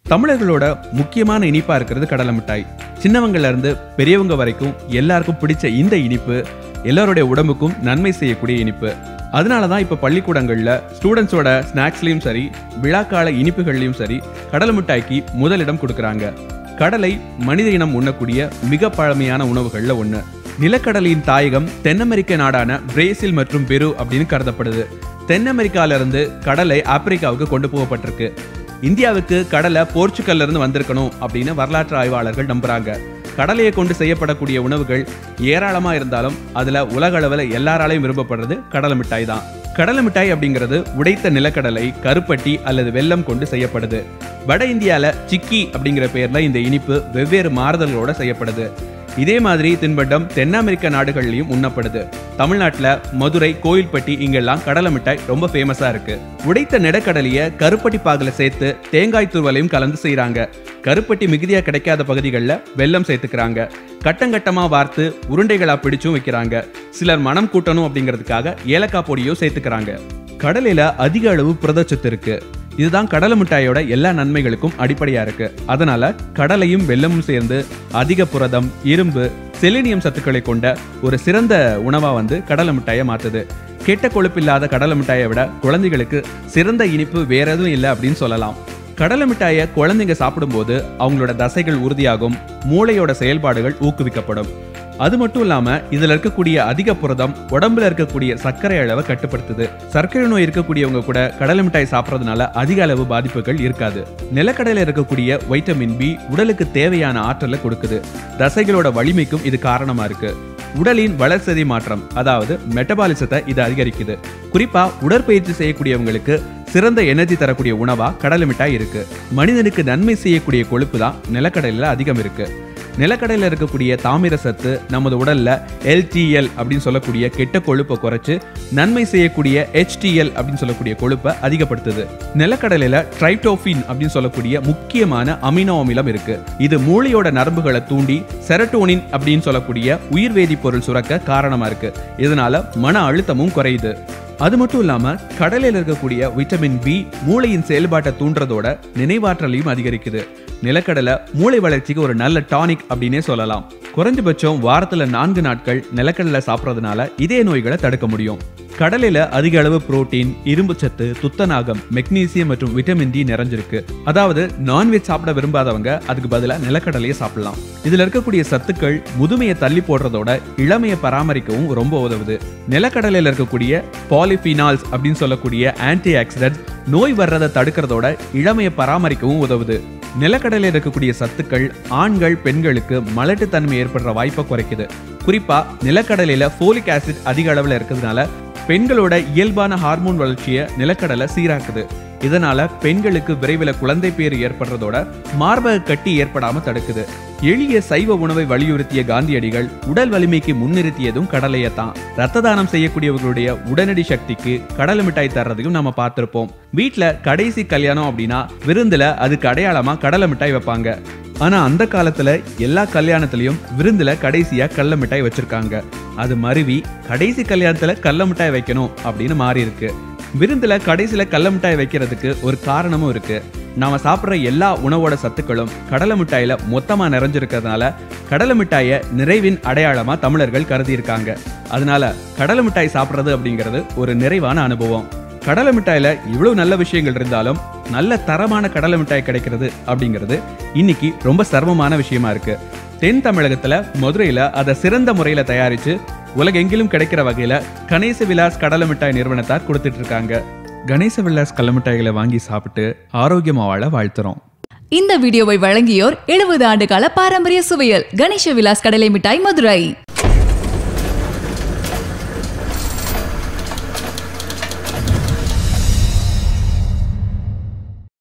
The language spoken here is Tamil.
தமிழர்களோட முக்கியமான இனிப்பா இருக்கிறது கடலை மிட்டாய் சின்னவங்கள்ல இருந்து பெரியவங்க வரைக்கும் எல்லாருக்கும் பிடிச்ச இந்த இனிப்பு எல்லாருடைய உடம்புக்கும் நன்மை செய்யக்கூடிய இனிப்பு அதனால தான் இப்போ பள்ளிக்கூடங்களில் ஸ்டூடெண்ட்ஸோட ஸ்நாக்ஸ்லையும் சரி விழாக்கால இனிப்புகள்லையும் சரி கடலை மிட்டாய்க்கு முதலிடம் கொடுக்குறாங்க கடலை மனித இனம் உண்ணக்கூடிய மிக பழமையான உணவுகள்ல ஒன்று நிலக்கடலையின் தாயகம் தென் அமெரிக்க நாடான பிரேசில் மற்றும் பெரு அப்படின்னு கருதப்படுது தென் அமெரிக்கால இருந்து கடலை ஆப்பிரிக்காவுக்கு கொண்டு போகப்பட்டிருக்கு இந்தியாவுக்கு கடலை போர்ச்சுகல்ல இருந்து வந்திருக்கணும் அப்படின்னு வரலாற்று ஆய்வாளர்கள் நம்புறாங்க கடலையை கொண்டு செய்யப்படக்கூடிய உணவுகள் ஏராளமா இருந்தாலும் அதுல உலக அளவில் எல்லாராலையும் விரும்பப்படுறது கடலை மிட்டாய் தான் கடலை மிட்டாய் அப்படிங்கிறது உடைத்த நிலக்கடலை கருப்பட்டி அல்லது வெல்லம் கொண்டு செய்யப்படுது வட இந்தியால சிக்கி அப்படிங்கிற பேர்ல இந்த இனிப்பு வெவ்வேறு மாறுதல்களோட செய்யப்படுது இதே மாதிரி தின்பண்டம் தென் அமெரிக்க நாடுகள்லயும் உண்ணப்படுது தமிழ்நாட்டுல மதுரை கோயில்பட்டி இங்கெல்லாம் கடலை மிட்டாய் ரொம்ப ஃபேமஸா இருக்கு உடைத்த நெடக்கடலைய கருப்பட்டி பாகுல சேர்த்து தேங்காய் துருவலையும் கலந்து செய்றாங்க கருப்பட்டி மிகுதியா கிடைக்காத பகுதிகளில் வெல்லம் சேர்த்துக்கிறாங்க கட்டங்கட்டமா வார்த்து உருண்டைகளா பிடிச்சும் வைக்கிறாங்க சிலர் மனம் கூட்டணும் அப்படிங்கிறதுக்காக ஏலக்காய் பொடியோ சேர்த்துக்கிறாங்க கடலையில அதிக அளவு புரதச்சத்து இருக்கு இதுதான் கடலை மிட்டாயோட எல்லா நன்மைகளுக்கும் அடிப்படையா இருக்கு அதனால கடலையும் வெல்லமும் சேர்ந்து அதிக புரதம் இரும்பு செலினியம் சத்துக்களை கொண்ட ஒரு சிறந்த உணவா வந்து கடலை மிட்டாயை மாத்துது கெட்ட கொழுப்பில்லாத கடலை மிட்டாயை விட குழந்தைகளுக்கு சிறந்த இனிப்பு வேற எதுவும் இல்லை அப்படின்னு சொல்லலாம் கடலை மிட்டாயை குழந்தைங்க சாப்பிடும்போது அவங்களோட தசைகள் உறுதியாகும் மூளையோட செயல்பாடுகள் ஊக்குவிக்கப்படும் அது மட்டும் இல்லாம இதுல இருக்கக்கூடிய அதிக புரதம் உடம்புல இருக்கக்கூடிய சர்க்கரை அளவை கட்டுப்படுத்துது சர்க்கரை நோய் இருக்கக்கூடியவங்க கூட கடலை மிட்டாய் சாப்பிட்றதுனால அதிக அளவு பாதிப்புகள் இருக்காது நிலக்கடலையில இருக்கக்கூடிய வைட்டமின் பி உடலுக்கு தேவையான ஆற்றலை கொடுக்குது தசைகளோட வலிமைக்கும் இது காரணமா இருக்கு உடலின் வளர்சிதை மாற்றம் அதாவது மெட்டபாலிசத்தை இது அதிகரிக்குது குறிப்பா உடற்பயிற்சி செய்யக்கூடியவங்களுக்கு சிறந்த எனர்ஜி தரக்கூடிய உணவா கடலை மிட்டாய் இருக்கு மனிதனுக்கு நன்மை செய்யக்கூடிய கொழுப்பு தான் நிலக்கடலையில அதிகம் இருக்கு நிலக்கடையில் இருக்கக்கூடிய தாமிர சத்து நமது உடல்ல எல்டிஎல் அப்படின்னு சொல்லக்கூடிய கெட்ட கொழுப்பை குறைச்சு நன்மை செய்யக்கூடிய HTL அப்படின்னு சொல்லக்கூடிய கொழுப்பை அதிகப்படுத்துது நிலக்கடலையில ட்ரைப்டோஃபின் அப்படின்னு சொல்லக்கூடிய முக்கியமான அமினோ அமிலம் இருக்கு இது மூளையோட நரம்புகளை தூண்டி செரட்டோனின் அப்படின்னு சொல்லக்கூடிய உயிர் வேதிப்பொருள் சுரக்க காரணமா இருக்கு இதனால மன அழுத்தமும் குறையுது அது மட்டும் இல்லாம கடலையில இருக்கக்கூடிய விட்டமின் பி மூளையின் செயல்பாட்டை தூண்டுறதோட நினைவாற்றலையும் அதிகரிக்குது நிலக்கடலை மூளை வளர்ச்சிக்கு ஒரு நல்ல டானிக் அப்படின்னே சொல்லலாம் குறைஞ்சபட்சம் வாரத்துல நான்கு நாட்கள் நிலக்கடலை சாப்பிட்றதுனால இதய நோய்களை தடுக்க முடியும் கடலையில அதிக அளவு புரோட்டீன் இரும்பு சத்து துத்தநாகம் மெக்னீசியம் மற்றும் விட்டமின் டி நிறைஞ்சிருக்கு அதாவது நான்வெஜ் சாப்பிட விரும்பாதவங்க அதுக்கு பதிலாக நிலக்கடலையை சாப்பிடலாம் இதுல இருக்கக்கூடிய சத்துக்கள் முதுமையை தள்ளி போடுறதோட இளமையை பராமரிக்கவும் ரொம்ப உதவுது நிலக்கடலையில இருக்கக்கூடிய பாலிஃபினால்ஸ் அப்படின்னு சொல்லக்கூடிய ஆன்டி ஆக்சிடென்ட் நோய் வர்றதை தடுக்கிறதோட இளமையை பராமரிக்கவும் உதவுது நிலக்கடலையில் இருக்கக்கூடிய சத்துக்கள் ஆண்கள் பெண்களுக்கு மலட்டுத்தன்மை ஏற்படுற வாய்ப்பை குறைக்குது குறிப்பா நிலக்கடலையில ஃபோலிக் ஆசிட் அதிக அளவில் இருக்கிறதுனால பெண்களோட இயல்பான ஹார்மோன் வளர்ச்சியை நிலக்கடலை சீராக்குது இதனால பெண்களுக்கு விரைவில் குழந்தை பேர் ஏற்படுறதோட மார்பக கட்டி ஏற்படாம தடுக்குது எளிய சைவ உணவை வலியுறுத்திய காந்தியடிகள் உடல் வலிமைக்கு முன்னிறுத்தியதும் கடலையை தான் ரத்த தானம் செய்யக்கூடியவர்களுடைய உடனடி சக்திக்கு கடலை மிட்டாய் தர்றதையும் நம்ம பார்த்திருப்போம் வீட்ல கடைசி கல்யாணம் அப்படின்னா விருந்துல அதுக்கு அடையாளமா கடலை மிட்டாய் வைப்பாங்க ஆனா அந்த காலத்துல எல்லா கல்யாணத்திலயும் விருந்துல கடைசியா கடல மிட்டாய் வச்சிருக்காங்க அது மருவி கடைசி கல்யாணத்துல கடல மிட்டாய் வைக்கணும் அப்படின்னு மாறி இருக்கு விருந்துல கடைசியில கடல மிட்டாய் வைக்கிறதுக்கு ஒரு காரணமும் இருக்கு நாம சாப்பிட்ற எல்லா உணவோட சத்துக்களும் கடலை மிட்டாயில மொத்தமா நிறைஞ்சிருக்கிறதுனால கடலை மிட்டாயை நிறைவின் அடையாளமா தமிழர்கள் கருதி இருக்காங்க அதனால கடலை மிட்டாய் சாப்பிட்றது அப்படிங்கிறது ஒரு நிறைவான அனுபவம் கடலை மிட்டாயில இவ்வளவு நல்ல விஷயங்கள் இருந்தாலும் நல்ல தரமான கடலை மிட்டாய் கிடைக்கிறது அப்படிங்கிறது இன்னைக்கு ரொம்ப சிரமமான விஷயமா இருக்கு தென் தமிழகத்துல மதுரையில அதை சிறந்த முறையில தயாரிச்சு உலகெங்கிலும் கிடைக்கிற வகையில கணேச விலாஸ் கடலை மிட்டாய் நிறுவனத்தார் கொடுத்துட்டு இருக்காங்க கணேச விலாஸ் கடலை மிட்டாய்களை வாங்கி சாப்பிட்டு ஆரோக்கியமா வாழ வாழ்த்துறோம் இந்த வீடியோவை வழங்கியோர் எழுபது ஆண்டுகால பாரம்பரிய சுவையல் கணேச விலாஸ் கடலை மிட்டாய் மதுரை